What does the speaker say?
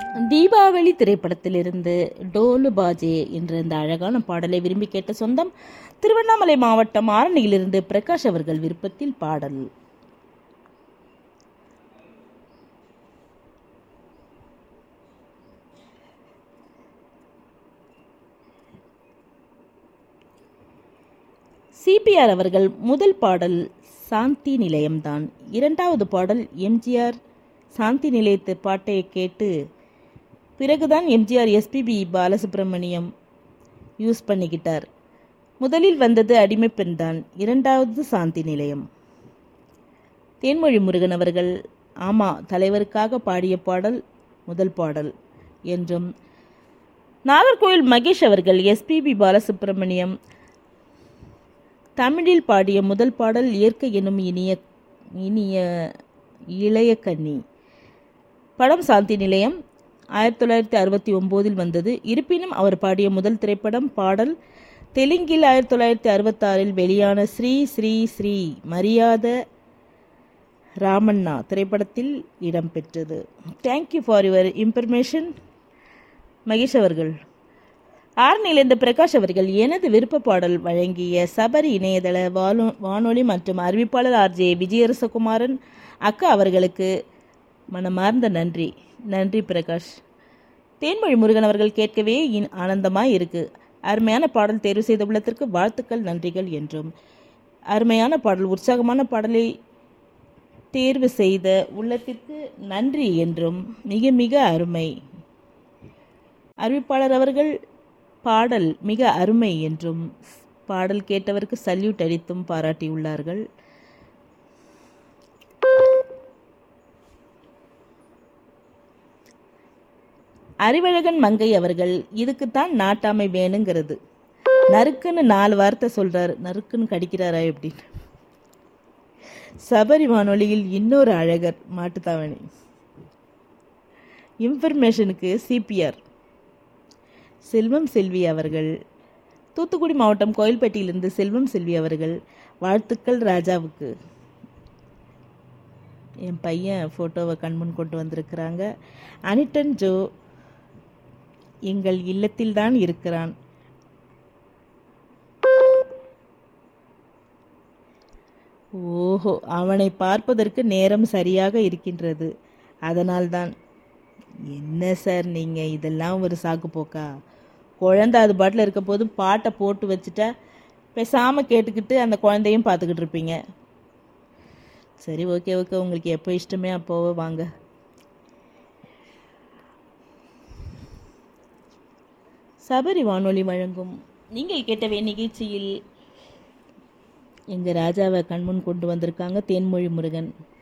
தீபாவளி திரைப்படத்திலிருந்து டோலு பாஜே என்ற இந்த அழகான பாடலை விரும்பி கேட்ட சொந்தம் திருவண்ணாமலை மாவட்டம் ஆரணியிலிருந்து பிரகாஷ் அவர்கள் விருப்பத்தில் பாடல் சிபிஆர் அவர்கள் முதல் பாடல் சாந்தி நிலையம்தான் இரண்டாவது பாடல் எம்ஜிஆர் சாந்தி நிலையத்து பாட்டை கேட்டு பிறகுதான் எம்ஜிஆர் எஸ்பிபி பாலசுப்ரமணியம் யூஸ் பண்ணிக்கிட்டார் முதலில் வந்தது அடிமைப்பெண் தான் இரண்டாவது சாந்தி நிலையம் தேன்மொழி முருகன் அவர்கள் ஆமா தலைவருக்காக பாடிய பாடல் முதல் பாடல் என்றும் நாகர்கோவில் மகேஷ் அவர்கள் எஸ்பிபி பாலசுப்ரமணியம் தமிழில் பாடிய முதல் பாடல் இயற்கை எனும் இனிய இனிய இளைய கன்னி படம் சாந்தி நிலையம் ஆயிரத்தி தொள்ளாயிரத்தி அறுபத்தி ஒம்போதில் வந்தது இருப்பினும் அவர் பாடிய முதல் திரைப்படம் பாடல் தெலுங்கில் ஆயிரத்தி தொள்ளாயிரத்தி அறுபத்தாறில் வெளியான ஸ்ரீ ஸ்ரீ ஸ்ரீ மரியாத ராமண்ணா திரைப்படத்தில் இடம்பெற்றது thank you for your information Mahesh அவர்கள் ஆர்நிலைந்த பிரகாஷ் அவர்கள் எனது விருப்ப பாடல் வழங்கிய சபரி இணையதள வானொ வானொலி மற்றும் அறிவிப்பாளர் ஆர்ஜே விஜயரசகுமாரன் அக்கா அவர்களுக்கு மனமார்ந்த நன்றி நன்றி பிரகாஷ் தேன்மொழி முருகன் அவர்கள் கேட்கவே இன் ஆனந்தமாய் இருக்கு அருமையான பாடல் தேர்வு செய்த உள்ளத்திற்கு வாழ்த்துக்கள் நன்றிகள் என்றும் அருமையான பாடல் உற்சாகமான பாடலை தேர்வு செய்த உள்ளத்திற்கு நன்றி என்றும் மிக மிக அருமை அறிவிப்பாளர் அவர்கள் பாடல் மிக அருமை என்றும் பாடல் கேட்டவருக்கு சல்யூட் அடித்தும் பாராட்டியுள்ளார்கள் அறிவழகன் மங்கை அவர்கள் இதுக்குத்தான் நாட்டாமை வேணுங்கிறது நறுக்குன்னு நாலு வார்த்தை சொல்றாரு நறுக்குன்னு கடிக்கிறாரா எப்படின்னு சபரி வானொலியில் இன்னொரு அழகர் மாட்டுத்தாவணி இன்ஃபர்மேஷனுக்கு சிபிஆர் செல்வம் செல்வி அவர்கள் தூத்துக்குடி மாவட்டம் கோயில்பட்டியிலிருந்து செல்வம் செல்வி அவர்கள் வாழ்த்துக்கள் ராஜாவுக்கு என் பையன் ஃபோட்டோவை கண்முன் கொண்டு வந்திருக்கிறாங்க அனிட்டன் ஜோ எங்கள் இல்லத்தில்தான் இருக்கிறான் ஓஹோ அவனை பார்ப்பதற்கு நேரம் சரியாக இருக்கின்றது அதனால்தான் என்ன சார் நீங்கள் இதெல்லாம் ஒரு சாக்கு போக்கா குழந்தை அது பாட்டில் இருக்க போது பாட்டை போட்டு வச்சுட்டா பேசாமல் கேட்டுக்கிட்டு அந்த குழந்தையும் பார்த்துக்கிட்டு இருப்பீங்க சரி ஓகே ஓகே உங்களுக்கு எப்போ இஷ்டமே அப்போவே வாங்க சபரி வானொலி வழங்கும் நீங்கள் கேட்டவே நிகழ்ச்சியில் எங்கள் ராஜாவை கண்முன் கொண்டு வந்திருக்காங்க தேன்மொழி முருகன்